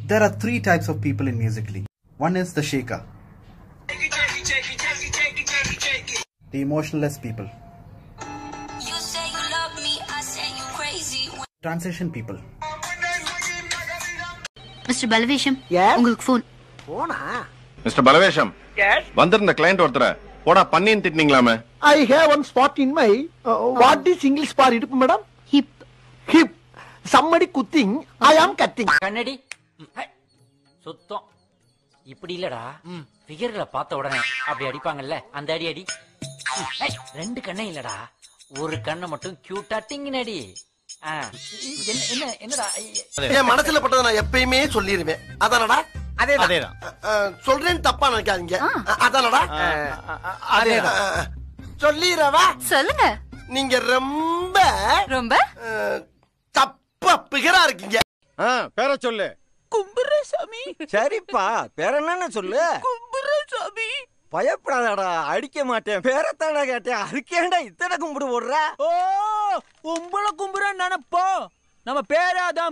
There are three types of people in Musically. One is the shaker, the emotionless people, You say you love me, I say you crazy. transition people, mister Palavesham உங்களுக்கு phone mister Palavesham வந்திருந்த client ஒருத்தர போடா பண்ணின்னு திட்டினீங்களாமே I have one spot in my what is English for இடுப்பு madam hip hip somebody குத்திங் I am கத்திங் கண்ணடி high, சுத்தம் இப்படி இல்லடா ஃபிகர்களை பார்த்த உடனே அப்படி அடிப்பாங்கல்ல அந்த அடி அடி ஹை, ரெண்டு கண்ணே இல்லடா ஒரு கண்ணை மட்டும் கியூட்டா டிங்கின் அடி ஆ, என்ன என்ன என்னடா என் மனசுல பட்டதை நான் எப்பயுமே சொல்லிருவேன் அதானடா அதேதான் அஹ், சொல்றேன்னு தப்பா நினைக்காதீங்க அஹ், அதானடா அதேதான் சொல்லிடுறவா சொல்லுங்க நீங்க ரொம்ப ரொம்ப அஹ், தப்பா பிகரா இருக்கீங்க பேர சொல்லு சரிப்பா பேர என்னன்னு சொல்லு பயப்படாதடா அடிக்க மாட்டேன் பேரத்தாடா கேட்டேன் அதுக்கேண்டா இத்தனை கும்பிடு போடுற ஓ கும்பல கும்புற நினைப்போ நம்ம பேராதான்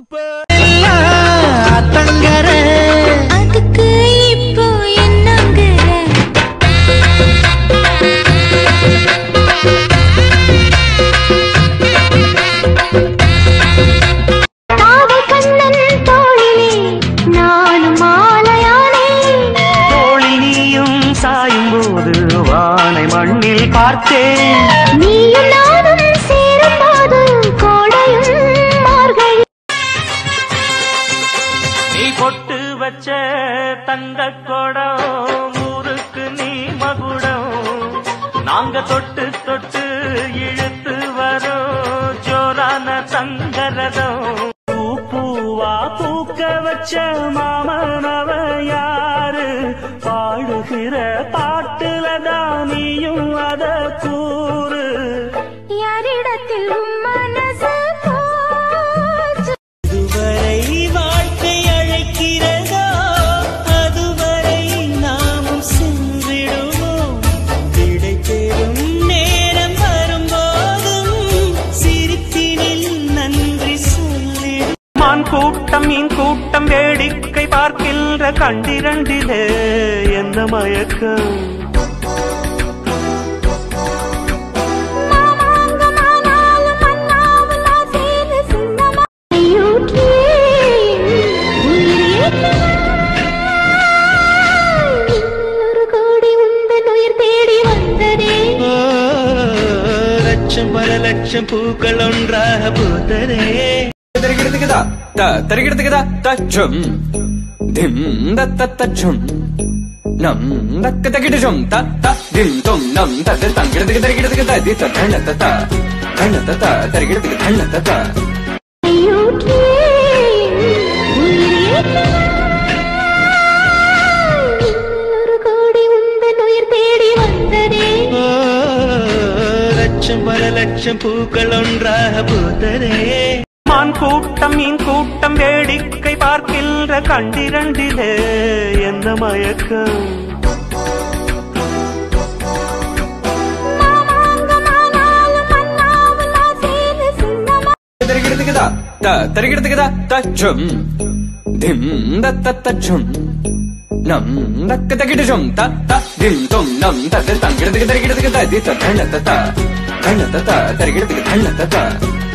அதுக்கு இப்போ என்னங்கிற காவை கண்ணன் தோழிலே நானும் மாலையானே தோழி நீயும் சாயும் போது வானை மண்ணில் பார்த்தேன் நீயும் நானும் சேரும் போது கோடையும் மார்கழி நீ பொட்டு வச்ச தங்க குடம் ஊருக்கு நீ மகுடம் நாங்க தொட்டு தொட்டு இழுத்து வரோம் ஜோரான தங்கரதம் பூ பூவா பூக்க வச்ச மாமனவ யாரு பாடுகிற பாட்டுல தான் நீயும் அத கூறு யாரிடத்தில் மனசு போச்சு இதுவரை வாழ்க்கை அழைக்கிறதோ அதுவரை நாமும் சென்றிடுவோம் விடை தேடும் நேரம் வரும்போதும் சிரிப்பினில் நன்றி சொல்லிடும் மான் கூட்டம் மீன் கூட்டம் வேடிக்கை பார்க்கின்ற கண்டிரண்டிலே என்ன மயக்கம் மாமாங்கமானாலும் மன்னாவும் நான் சேர்ந்து சின்னமா கையூட்டியே ஒரு கோடி உந்தன் உயிர் தேடி வந்ததே லட்சம் பல லட்சம் பூக்கள் ஒன்றாக பூத்ததே தருகிறதுக்குதா த தருகிறதுக்குதா தச்சும் திம் தத்த தச்சும் நம் தக்க தகிடுச்சும் த த திம் தொம் நம் தத்து தங்கிறதுக்கு தருகிறதுக்கு ததி தண்ண தத்த தண்ண தத்த தருகிறதுக்கு தண்ண தத்த கையூட்டியே ஒரு கோடி உந்தன் உயிர் தேடி வந்ததே லட்சம் பல லட்சம் பூக்கள் ஒன்றாக பூத்ததே மான் கூட்டம் மீன் கூட்டம் வேடிக்கை பார்க்கின்ற கண்டிரண்டிலே என்ன மயக்கம் மாமாங்கமானாலும் மன்னாவும் நான் சேர்ந்து சின்னமா தருகிறதுக்குதா த தருகிறதுக்குதா தச்சும் திம் தத்த தச்சும் நம் தக்க தகிடுச்சும் த த திம் தொம் நம் தத்து தங்கிறதுக்கு தருகிறதுக்கு ததி தண்ண தத்த தண்ண தத்த தருகிறதுக்கு தண்ண தத்த